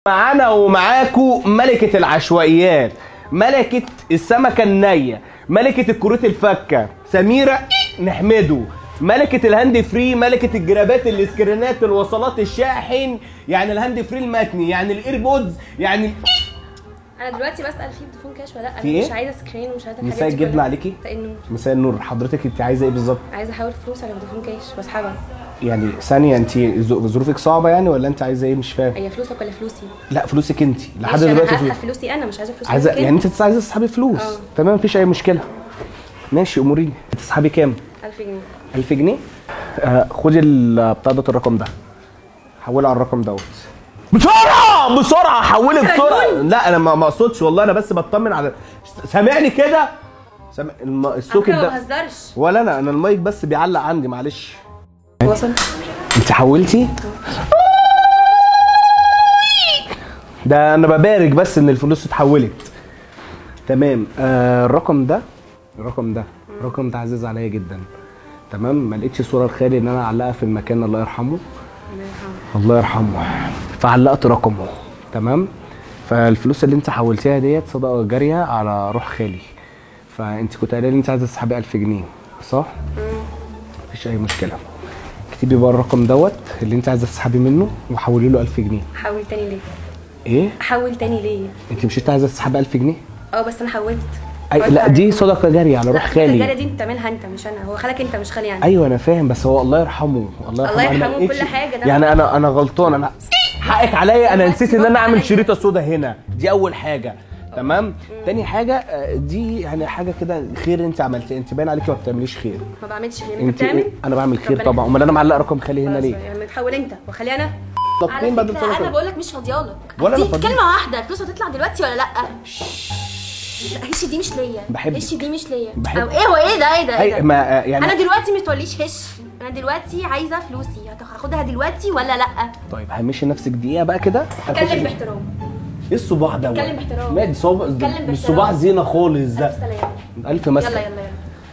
معانا ومعاكو ملكة العشوائيات ملكة السمكة النية ملكة الكروت الفكة سميرة نحمده ملكة الهاند فري ملكة الجرابات الاسكرينات الوصلات الشاحن يعني الهاند فري المتني يعني الايربودز يعني انا دلوقتي بسال في فودافون كاش ولا لا في انا إيه؟ مش عايزه سكرين ومش عايزه مساء الجبنة عليكي مساء النور مساء النور حضرتك انت عايزه ايه بالظبط عايزه احول فلوس على فودافون كاش واسحبها يعني ثانيه انت ظ- ظروفك صعبه يعني ولا انت عايزه ايه مش فاهم هي فلوسك ولا فلوسي لا فلوسك انت لحد ماشي، دلوقتي انا فلوس. هسحب فلوسي انا مش عايزه فلوس عايزه فودافون يعني انت عايزه تسحبي فلوس اه. تمام مفيش اي مشكله ماشي اموريني تسحبي كام 1000 جنيه 1000 جنيه آه خدي ال- بتاع ده الرقم ده حولي على الرقم دوت بسرعه بسرعه حولي بسرعه لا انا ما ما اقصدش والله انا بس بطمن على سامعني كده سامع الم... السوكت أنا ما ده بهزرش ولا انا انا المايك بس بيعلق عندي معلش وصل انت حولتي ده انا ببارك بس ان الفلوس اتحولت تمام آه الرقم ده الرقم ده الرقم ده عزيز عليا جدا تمام ما لقيتش صوره لخالي ان انا اعلقها في المكان الله يرحمه الله يرحمه فعلقت رقمه تمام فالفلوس اللي انت حولتيها ديت صدقه جاريه على روح خالي فانت كنت قايله لي انت عايزه تسحبي 1000 جنيه صح؟ مفيش اي مشكله اكتبي بقى الرقم دوت اللي انت عايزه تسحبي منه وحولي له 1000 جنيه احول تاني ليه ايه احول تاني ليه انت مش انت عايزه تسحبي 1000 جنيه اه بس انا حولت أي حولت لا على- دي صدقه جاريه على روح لا الرجاله خالي دي انت تعملها انت مش انا هو خالك انت مش خالي يعني ايوه انا فاهم بس هو الله يرحمه الله يرحمه, الله أنا ما يرحمه لقيتش- كل حاجة، ده يعني انا انا غلطان انا حقك عليا انا بس نسيت ان انا برافو اعمل عليا. شريطه سودا هنا دي اول حاجه تمام تاني حاجه آه، دي يعني حاجه كده خير انت عملتيه انت باين عليكي ما بتعمليش خير ما بعملش خير انت انت بتعمل انا بعمل خير ربنا طبعا امال انا معلق رقم خالي هنا خلاص ليه يعني تحول انت وخلي انا طب على فين بعد فكره انا الصدقه بقول لك مش فاضيالك ولا أنا دي فاضي. كلمه واحده الفلوس هتطلع دلوقتي ولا لا لا هش دي مش ليا بحبك. هش دي مش ليا بحبك. او ايه هو ايه ده ايه ده ايه أي ده ما آه، يعني انا دلوقتي ما تقوليش هش انا دلوقتي عايزه فلوسي هاخدها دلوقتي ولا لا طيب همشي نفسك دقيقه بقى كده اتكلم باحترام ايه الصباع ده اتكلم باحترام. ما دي صباع اتكلم باحترام. مش صباع زينه خالص ده الف سلامه الف يلا مسكه يلا يلا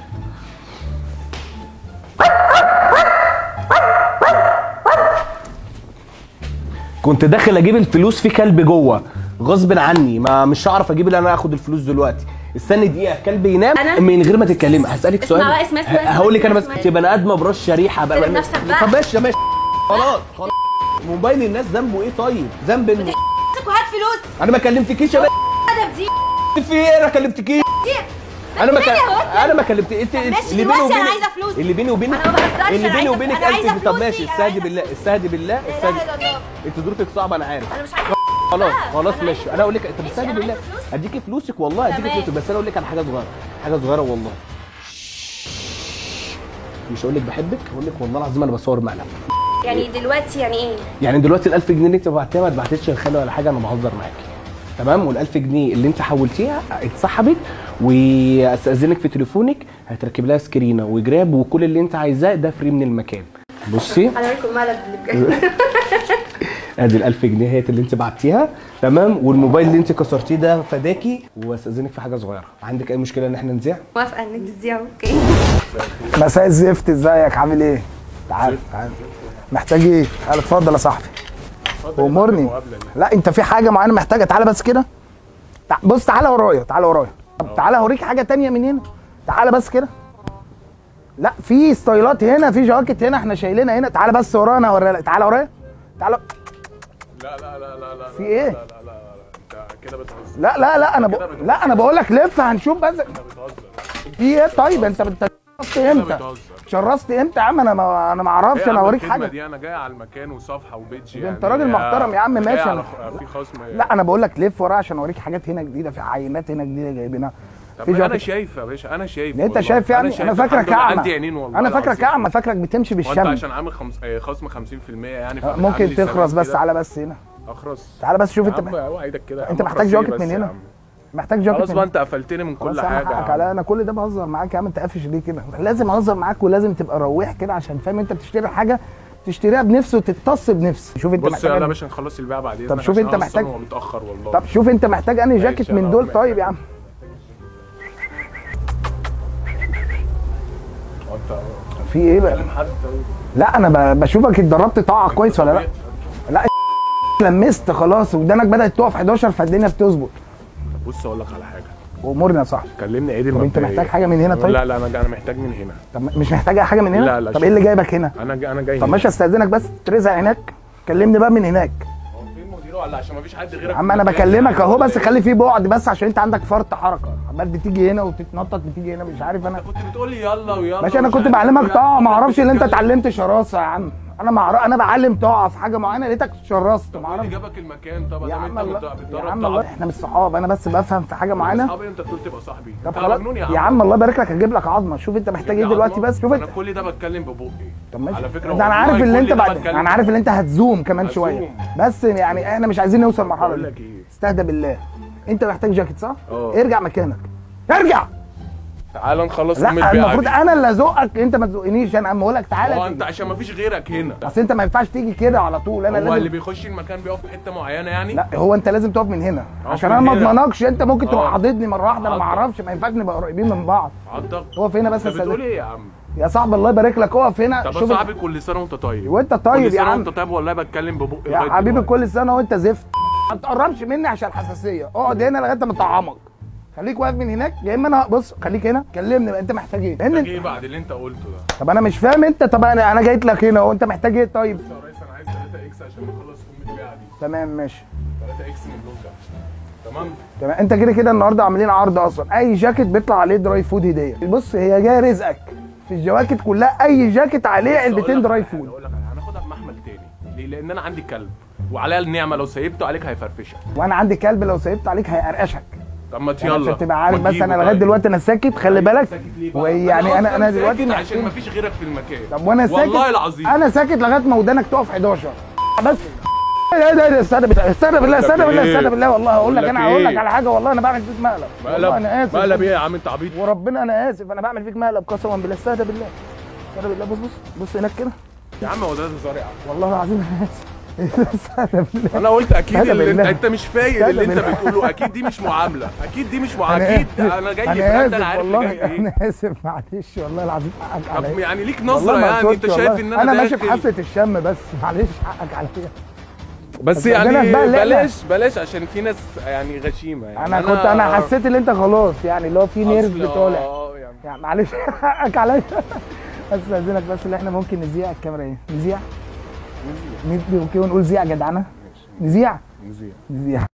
كنت داخل اجيب الفلوس في كلب جوه غصب عني ما مش هعرف اجيب اللي انا اخد الفلوس دلوقتي استني دقيقه الكلب ينام أنا؟ من غير ما تتكلمي هسالك اسمع سؤال بقى، اسمع، اسمع، اسمع، هقول لك انا بس اسمع، انت بني ادمه برش شريحه بقى احترم نفسك بقى. طب ماشي ماشي خلاص خلاص موبايل الناس ذنبه ايه طيب ذنب إن- امسك وهات فلوس انا ما كلمتكيش يا بنت ادب دي في ايه انا كلمتكيش انا ما كلم... انا ما كلمت انت ماشي، اللي بيني دلوقتي أنا وبينك عايزة فلوس. اللي بيني وبينك أنا ما بهزرش، اللي أنا بيني عايزة- وبينك أنا عايزة 1000 طب فلوسي، ماشي أنا استهدي عايزة بالله استهدي بالله لا استهدي اله الا الله انت ظروفك صعبه انا عارف انا مش عايزه خلاص لا، خلاص أنا ماشي عايزة انا اقول لك فلوس. انت ماشي، بتستهدي أنا بالله عايزة فلوس. اديكي فلوسك والله اديكي تمام. فلوسك بس انا اقول لك على حاجه صغيره حاجه صغيره والله مش هقول لك بحبك هقول لك والله العظيم انا بصور مقلب يعني دلوقتي يعني ايه يعني دلوقتي ال 1000 جنيه اللي انت بعتها ما اتبعتتش لخالي ولا حاجه انا بهزر معاكي تمام وال 1000 جنيه اللي انت حولتيها اتسحبت واستاذنك في تليفونك هتركب لها سكرينه وجراب وكل اللي انت عايزاه ده فري من المكان بصي انا اوريكم مقلب اللي بجد ادي ال 1000 جنيه هي اللي انت بعتيها تمام والموبايل اللي انت كسرتيه ده فداكي واستاذنك في حاجه صغيره عندك اي مشكله ان احنا نذيع موافقه انك تذيعوا اوكي مساء الزفت ازيك عامل ايه؟ تعال تعال محتاج ايه؟ تعال اتفضل يا صاحبي امرني لا انت في حاجه معينه محتاجه تعالى بس كده تع- بص تعالى ورايا تعالى ورايا طب تعالى اوريك حاجه تانية من هنا تعالى بس كده لا في ستايلات هنا في جواكت هنا احنا شايلينها هنا تعالى بس ورايا انا اوريها لك تعالى ورايا تعالى لا لا لا لا لا في ايه؟ لا لا لا لا انت كده بتهزر لا لا لا انا ب... لا انا بقول لك لف هنشوف بس بتهزر في ايه طيب انت بت- شرست امتى؟ بتهزر. شرست امتى يا عم انا ما انا ما اعرفش ايه انا يا عم اوريك الخدمة حاجه دي انا جاي على المكان وصفحه وبيتش ده يعني انت راجل محترم يا عم، جاي ماشي على أنا- خ- في خصم لا انا بقول لك لف ورا عشان اوريك حاجات هنا جديده في عينات هنا جديده جايبينها طب في ما انا جواكت شايف يا باشا انا شايف انت والله. شايف يعني انا شايف. فاكرك الحمد لله اعمى عندي عينين والله انا فاكرك العظيم. اعمى فاكرك بتمشي وانت بالشم عشان عامل خمس... آه، خصم 50% يعني فعامل ممكن لي تخرس سلام بس كده. تعالى بس هنا اخرس تعالى بس شوف يا انت عم مح- اوعدك كده يا انت عم محتاج اخرس جاكيت إيه من بس يا هنا؟ عم؟ محتاج جاكيت خلاص من بقى هنا. انت قفلتني من خلاص كل انا حاجه حقك يا عليا عم. انا كل ده بهزر معاك يا عم انت قافش ليه كده لازم اهزر معاك ولازم تبقى روح كده عشان فاهم انت بتشتري حاجه تشتريها بنفس وتتص بنفس شوف انت بص محتاج يلا يا أنهي- باشا نخلص البيع بعد طب اذنك شوف عشان انت أنا محتاج- أصلاً هو متاخر والله طب شوف انت محتاج انهي ماشي، جاكيت أنا من دول محتاج. طيب يا عم هو انت في ايه بقى كلم حد طيب لا انا ب- بشوفك اتدربت طاعه كويس ولا لا لا لمست خلاص ودانك بدات تقف 11 فالدنيا بتظبط بص اقول لك على حاجه وامورنا يا صاحبي كلمني عيد طب انت المبدئية. محتاج حاجه من هنا طيب لا لا انا انا محتاج من هنا طب مش محتاج اي حاجه من هنا لا، لا، طب ايه اللي شكرا. جايبك هنا انا جا انا جاي طب هنا. ماشي استاذنك بس ترزق هناك كلمني بقى من هناك هو فين مديره ولا عشان مفيش حد غيرك يا عم انا في المكان بكلمك يعني اهو ولا بس إيه؟ خلي فيه بعد بس عشان انت عندك فرط حركه عمال بتيجي هنا وتتنطط بتيجي هنا مش عارف انا كنت بتقول لي يلا ويلا باشا انا ومش كنت عارف بعلمك إيه. طاعه ما اعرفش ان انت بتتكلم. اتعلمت شراسه يا عم انا ما اعرف انا بعلم طاعه في حاجه معينه لقيتك شرست ما مين اللي اعرفش جابك المكان طب يا ادام عم انت الله بت- يا بتدرب عم الله احنا مش صحاب انا بس بفهم في حاجه معينه اصحابي انت تقول تبقى صاحبي طب انت خلاص مجنون يا عم الله يبارك لك هجيب لك عظمه شوف انت محتاج ايه جبت دلوقتي عظمة؟ بس شوف انا انت كل ده بتكلم ببقي طب ماشي على فكره ده انا والله عارف ان كل انت ده بعد بتكلم انا عارف ان انت هتزوم كمان شويه هزوم. بس يعني احنا مش عايزين نوصل للمرحله بقول دي لك ايه استهدى بالله انت محتاج جاكيت صح؟ اه. ارجع مكانك ارجع تعال نخلص لا ام البيعه المفروض دي انا اللي ازقك انت ما تزقنيش انا اما اقول لك هو تعالى انت تيجي. عشان مفيش غيرك هنا اصل انت ما ينفعش تيجي كده على طول انا هو اللي لازم بيخش المكان بيقف في حته معينه يعني لا هو انت لازم تقف من هنا أقف عشان من انا ما هنا. اضمنكش انت ممكن تبقى اه. حاضدني مره واحده انا ما عضك. اعرفش ما ينفعش نبقى قريبين من بعض عضك اقف هنا بس انت يا بتقول سيدي. ايه يا عم يا صاحبي الله يبارك لك اقف هنا طب يا شوف صاحبي كل سنه وانت طيب وانت طيب كل يا سنه عم وانت طيب والله بتكلم ببقي يا لغاية حبيبي دلوقتي. كل سنه وانت زفت ما تقربش مني عشان الحساسيه اقعد هنا لغايه ما اطعمك خليك واقف من هناك يا اما انا بص خليك هنا كلمني بقى انت محتاج ايه لان محتاج انت- ايه بعد اللي انت قلته ده طب انا مش فاهم انت طب انا انا جيت لك هنا وانت محتاج ايه طيب بص يا ريس انا عايز 3 اكس عشان نخلص ام البيعه دي تمام ماشي 3 اكس من اللون ده تمام تمام انت كده كده النهارده عاملين عرض اصلا اي جاكيت بيطلع عليه دراي فود هديه بص هي جايه رزقك في الجواكت كلها اي جاكيت عليه بص أقول علبتين لك دراي على حاجة، فود اقول لك على حاجة، هناخدها بمحمل تاني ليه لان انا عندي كلب وعليها النعمه لو سيبته عليك هيفرفشك وانا عندي كلب لو سيبت عليك هيقرقشك طب ما يعني يلا عشان تبقى عارف ما بس انا تجيبه لغايه طيب. دلوقتي انا ساكت خلي بالك ساكت ليه بقى؟ ويعني انا أصلاً انا دلوقتي ساكت عشان محتاج- مفيش غيرك في المكان طب وانا ساكت والله العظيم انا ساكت لغايه ما ودانك تقف 11 بس ايه ده ده استنى بالله استنى بالله استنى بالله إيه؟ استنى بالله والله هقول لك بقول لك انا هقول لك إيه؟ على حاجه والله انا بعمل فيك مقلب والله انا اسف مقلب ايه يا عم انت عبيط وربنا انا اسف انا بعمل فيك مقلب قسما بالله استهدى بالله استهدى بالله بص بص بص هناك كده يا عم هو ده هزار يا عم والله العظيم انا اسف استهدى بالله انا قلت اكيد هذا اللي انت بالله. انت مش فايق هذا اللي انت بالله. بتقوله اكيد دي مش معامله اكيد دي مش معامله انا اكيد اسف انا جاي انا براند انا اسف عارف اللي والله جاي ايه انا اسف معلش والله العظيم حقك طب عليا يعني ليك والله نظره ما يعني انت أقصدش شايف والله. ان انا انا ماشي داخل- بحاسه الشم بس معلش حقك عليا بس بس يعني ربنا بقى اللي بلاش بلاش عشان في ناس يعني غشيمه يعني انا كنت انا حسيت ان انت خلاص يعني اللي هو في نيرف أصل- طالع آه، يعني يعني معلش حقك عليا استاذنك بس اللي احنا ممكن نذيع الكاميرا ايه نذيع ندي اوكي ونقول زيع يا جدعانه نذيع نزيع نذيع